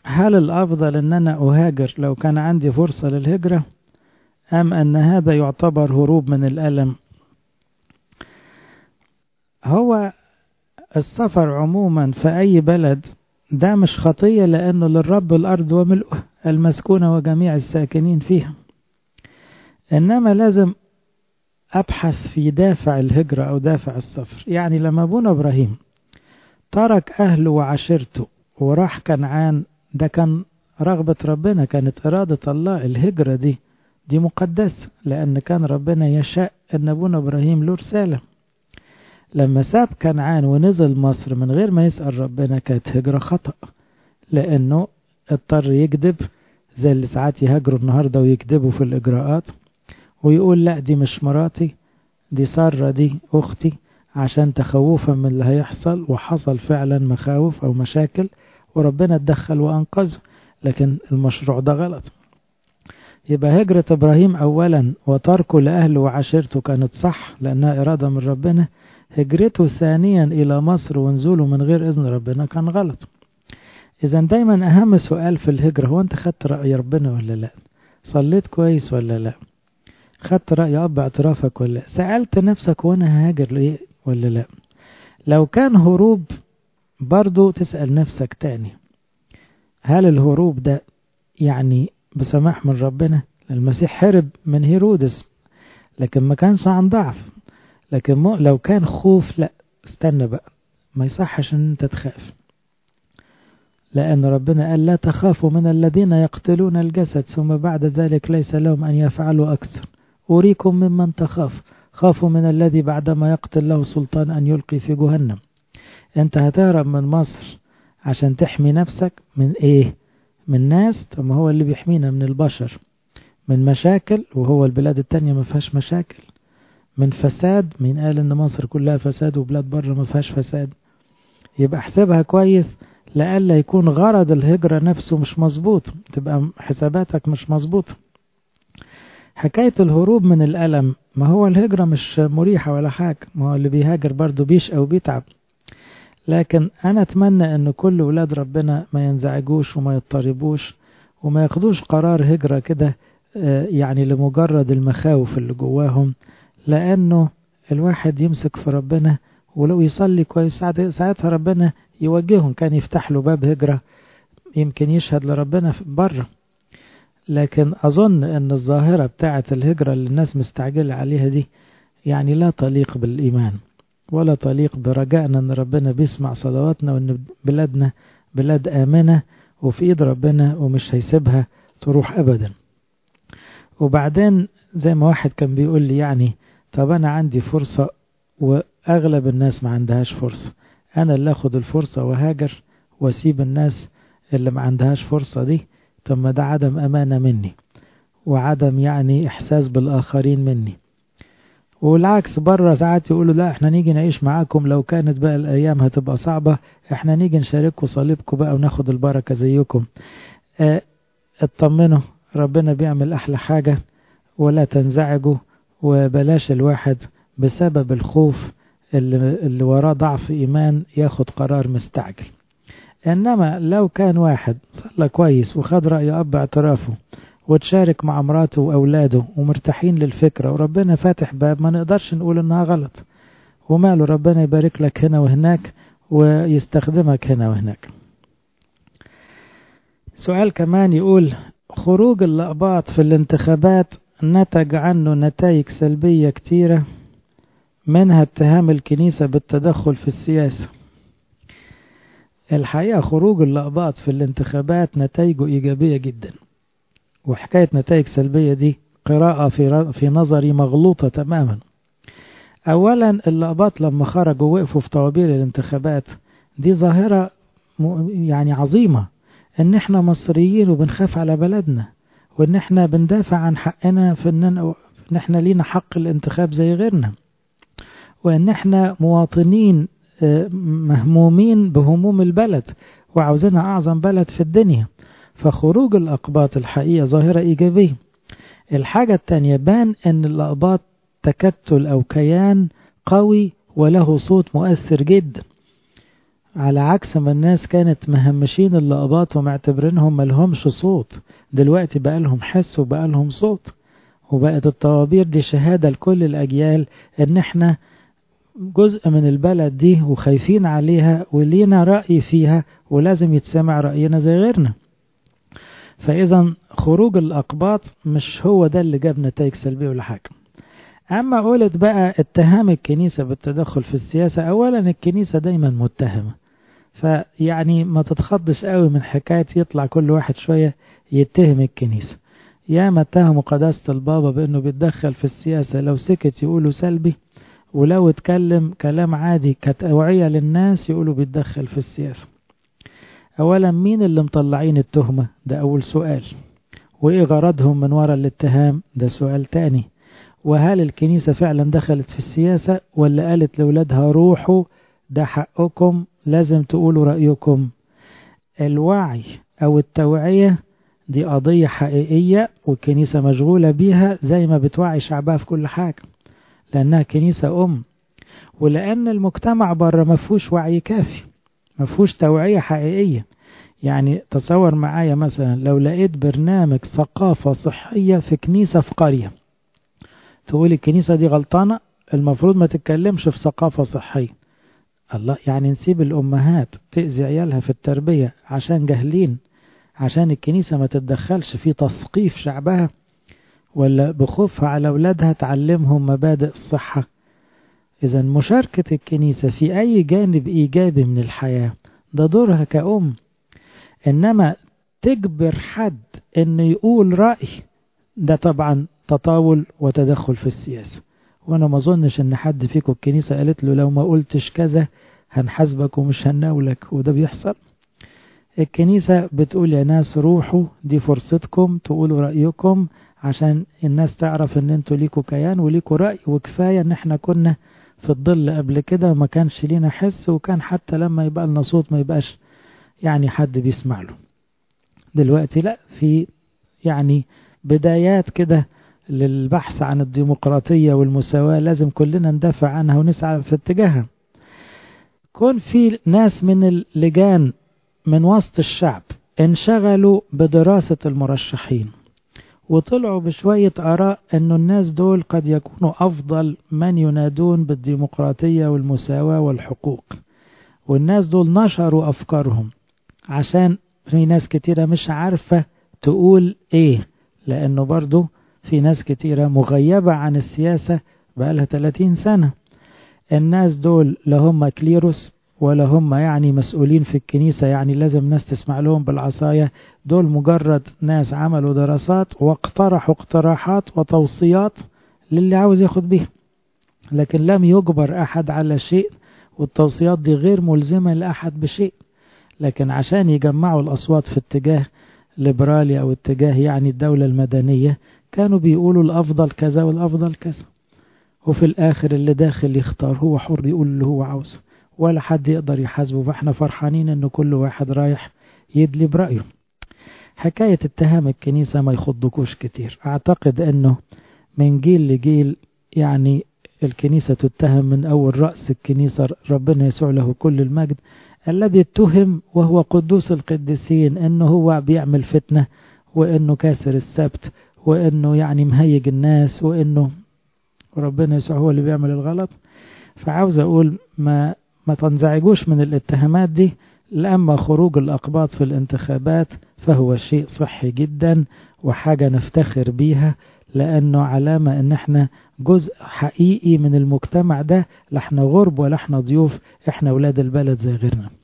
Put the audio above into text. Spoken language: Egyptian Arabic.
هل الأفضل أن أنا أهاجر لو كان عندي فرصة للهجرة أم أن هذا يعتبر هروب من الألم هو السفر عموما في أي بلد ده مش خطية لأنه للرب الأرض وملؤها المسكونة وجميع الساكنين فيها إنما لازم أبحث في دافع الهجرة أو دافع السفر يعني لما أبونا إبراهيم ترك أهله وعشيرته وراح كنعان ده كان رغبة ربنا كانت إرادة الله الهجرة دي دي مقدسة لأن كان ربنا يشاء أن أبونا إبراهيم له رسالة لما ساب كنعان ونزل مصر من غير ما يسأل ربنا كانت هجرة خطأ لأنه اضطر يكذب زي اللي ساعات يهاجروا النهاردة ويكذبوا في الإجراءات ويقول لا دي مش مراتي دي سارة دي أختي عشان تخوفا من اللي هيحصل وحصل فعلا مخاوف أو مشاكل وربنا اتدخل وأنقذه لكن المشروع ده غلط يبقى هجرة إبراهيم أولا وتركه لأهله وعشيرته كانت صح لأنها إرادة من ربنا هجرته ثانيا إلى مصر ونزوله من غير إذن ربنا كان غلط إذا دايما أهم سؤال في الهجرة هو أنت خدت رأي ربنا ولا لا صليت كويس ولا لا خدت رأي أب اعترافك ولا لا سألت نفسك وأنا هاجر ليه ولا لا لو كان هروب برضو تسأل نفسك تاني هل الهروب ده يعني بسماح من ربنا المسيح هرب من هيرودس لكن ما كانش عن ضعف لكن لو كان خوف لا استنى بقى ما يصحش ان انت تخاف لأن ربنا قال لا تخافوا من الذين يقتلون الجسد ثم بعد ذلك ليس لهم أن يفعلوا أكثر أريكم ممن تخاف خافوا من الذي بعدما يقتل له سلطان أن يلقي في جهنم أنت هتهرب من مصر عشان تحمي نفسك من إيه من ناس طب ما هو اللي بيحمينا من البشر من مشاكل وهو البلاد التانية ما فيهاش مشاكل من فساد مين قال ان مصر كلها فساد وبلاد بره ما فيهاش فساد يبقى احسبها كويس لألا يكون غرض الهجرة نفسه مش مظبوط تبقى حساباتك مش مظبوطة حكاية الهروب من الألم ما هو الهجرة مش مريحة ولا حاجة ما هو اللي بيهاجر برضه بيشقى وبيتعب لكن أنا أتمنى أن كل ولاد ربنا ما ينزعجوش وما يضطربوش وما ياخدوش قرار هجرة كده يعني لمجرد المخاوف اللي جواهم لأنه الواحد يمسك في ربنا ولو يصلي كويس ساعتها ربنا يوجههم كان يفتح له باب هجرة يمكن يشهد لربنا بره لكن أظن أن الظاهرة بتاعة الهجرة اللي الناس مستعجلة عليها دي يعني لا تليق بالإيمان ولا تليق برجائنا أن ربنا بيسمع صلواتنا وأن بلادنا بلاد آمنة وفي إيد ربنا ومش هيسيبها تروح أبدا وبعدين زي ما واحد كان بيقول لي يعني طب أنا عندي فرصة وأغلب الناس ما عندهاش فرصة أنا اللي أخد الفرصة وهاجر وأسيب الناس اللي ما عندهاش فرصة دي طب ما ده عدم أمانة مني وعدم يعني إحساس بالآخرين مني والعكس بره ساعات يقولوا لا احنا نيجي نعيش معاكم لو كانت بقى الأيام هتبقى صعبة احنا نيجي نشارككم صليبكم بقى وناخد البركة زيكم اه اطمنوا ربنا بيعمل أحلى حاجة ولا تنزعجوا وبلاش الواحد بسبب الخوف اللي, اللي وراه ضعف إيمان ياخد قرار مستعجل إنما لو كان واحد صلى كويس وخد رأي أب اعترافه وتشارك مع مراته وأولاده ومرتاحين للفكرة وربنا فاتح باب ما نقدرش نقول إنها غلط وماله ربنا يبارك لك هنا وهناك ويستخدمك هنا وهناك سؤال كمان يقول خروج الأقباط في الانتخابات نتج عنه نتائج سلبية كتيرة منها اتهام الكنيسة بالتدخل في السياسة الحقيقة خروج الأقباط في الانتخابات نتائجه إيجابية جدا وحكاية نتائج سلبية دي قراءة في, في نظري مغلوطة تماما أولا الأقباط لما خرجوا وقفوا في طوابير الانتخابات دي ظاهرة يعني عظيمة ان احنا مصريين وبنخاف على بلدنا وان احنا بندافع عن حقنا في ان احنا لينا حق الانتخاب زي غيرنا وان احنا مواطنين مهمومين بهموم البلد وعاوزينها اعظم بلد في الدنيا فخروج الاقباط الحقيقة ظاهرة ايجابية الحاجة التانية بان ان الاقباط تكتل او كيان قوي وله صوت مؤثر جدا على عكس ما الناس كانت مهمشين اللقبات ومعتبرينهم ملهمش صوت دلوقتي بقى لهم حس وبقى لهم صوت وبقت الطوابير دي شهادة لكل الأجيال إن إحنا جزء من البلد دي وخايفين عليها ولينا رأي فيها ولازم يتسمع رأينا زي غيرنا فإذا خروج الأقباط مش هو ده اللي جاب نتائج سلبية ولا حاجة أما قولت بقى اتهام الكنيسة بالتدخل في السياسة أولا الكنيسة دايما متهمة فيعني ما تتخضش قوي من حكاية يطلع كل واحد شوية يتهم الكنيسة يا ما اتهموا قداسة البابا بأنه بيتدخل في السياسة لو سكت يقولوا سلبي ولو اتكلم كلام عادي كتوعية للناس يقولوا بيتدخل في السياسة أولا مين اللي مطلعين التهمة ده أول سؤال وإيه غرضهم من وراء الاتهام ده سؤال تاني وهل الكنيسة فعلا دخلت في السياسة ولا قالت لأولادها روحوا ده حقكم لازم تقولوا رأيكم الوعي أو التوعية دي قضية حقيقية والكنيسة مشغولة بيها زي ما بتوعي شعبها في كل حاجة لأنها كنيسة أم ولأن المجتمع بره مفهوش وعي كافي مفهوش توعية حقيقية يعني تصور معايا مثلا لو لقيت برنامج ثقافة صحية في كنيسة في قرية تقول الكنيسة دي غلطانة المفروض ما تتكلمش في ثقافة صحية الله يعني نسيب الأمهات تأذي عيالها في التربية عشان جاهلين عشان الكنيسة ما تتدخلش في تثقيف شعبها ولا بخوفها على أولادها تعلمهم مبادئ الصحة إذا مشاركة الكنيسة في أي جانب إيجابي من الحياة ده دورها كأم إنما تجبر حد إنه يقول رأي ده طبعا تطاول وتدخل في السياسة وأنا ما أظنش إن حد فيكم الكنيسة قالت له لو ما قلتش كذا هنحاسبك ومش هنناولك وده بيحصل الكنيسة بتقول يا ناس روحوا دي فرصتكم تقولوا رأيكم عشان الناس تعرف ان انتوا ليكوا كيان وليكوا رأي وكفاية ان احنا كنا في الظل قبل كده وما كانش لينا حس وكان حتى لما يبقى لنا صوت ما يبقاش يعني حد بيسمع له دلوقتي لا في يعني بدايات كده للبحث عن الديمقراطية والمساواة لازم كلنا ندافع عنها ونسعى في اتجاهها كون في ناس من اللجان من وسط الشعب انشغلوا بدراسة المرشحين وطلعوا بشوية آراء أن الناس دول قد يكونوا أفضل من ينادون بالديمقراطية والمساواة والحقوق والناس دول نشروا أفكارهم عشان في ناس كتيرة مش عارفة تقول إيه لأنه برضو في ناس كتيرة مغيبة عن السياسة بقالها 30 سنة الناس دول لا هم كليروس ولا هم يعني مسؤولين في الكنيسة يعني لازم ناس تسمع لهم بالعصاية دول مجرد ناس عملوا دراسات واقترحوا اقتراحات وتوصيات للي عاوز ياخد بيها لكن لم يجبر أحد على شيء والتوصيات دي غير ملزمة لأحد بشيء لكن عشان يجمعوا الأصوات في اتجاه ليبرالي أو اتجاه يعني الدولة المدنية كانوا بيقولوا الأفضل كذا والأفضل كذا وفي الآخر اللي داخل يختار هو حر يقول اللي هو عاوزه ولا حد يقدر يحاسبه فاحنا فرحانين ان كل واحد رايح يدلي برأيه حكاية اتهام الكنيسة ما يخضكوش كتير اعتقد انه من جيل لجيل يعني الكنيسة تتهم من اول رأس الكنيسة ربنا يسوع له كل المجد الذي اتهم وهو قدوس القديسين انه هو بيعمل فتنة وانه كاسر السبت وانه يعني مهيج الناس وانه ربنا يسوع هو اللي بيعمل الغلط فعاوز اقول ما ما تنزعجوش من الاتهامات دي لأما خروج الأقباط في الانتخابات فهو شيء صحي جدا وحاجة نفتخر بيها لأنه علامة أن احنا جزء حقيقي من المجتمع ده لا احنا غرب ولا احنا ضيوف احنا ولاد البلد زي غيرنا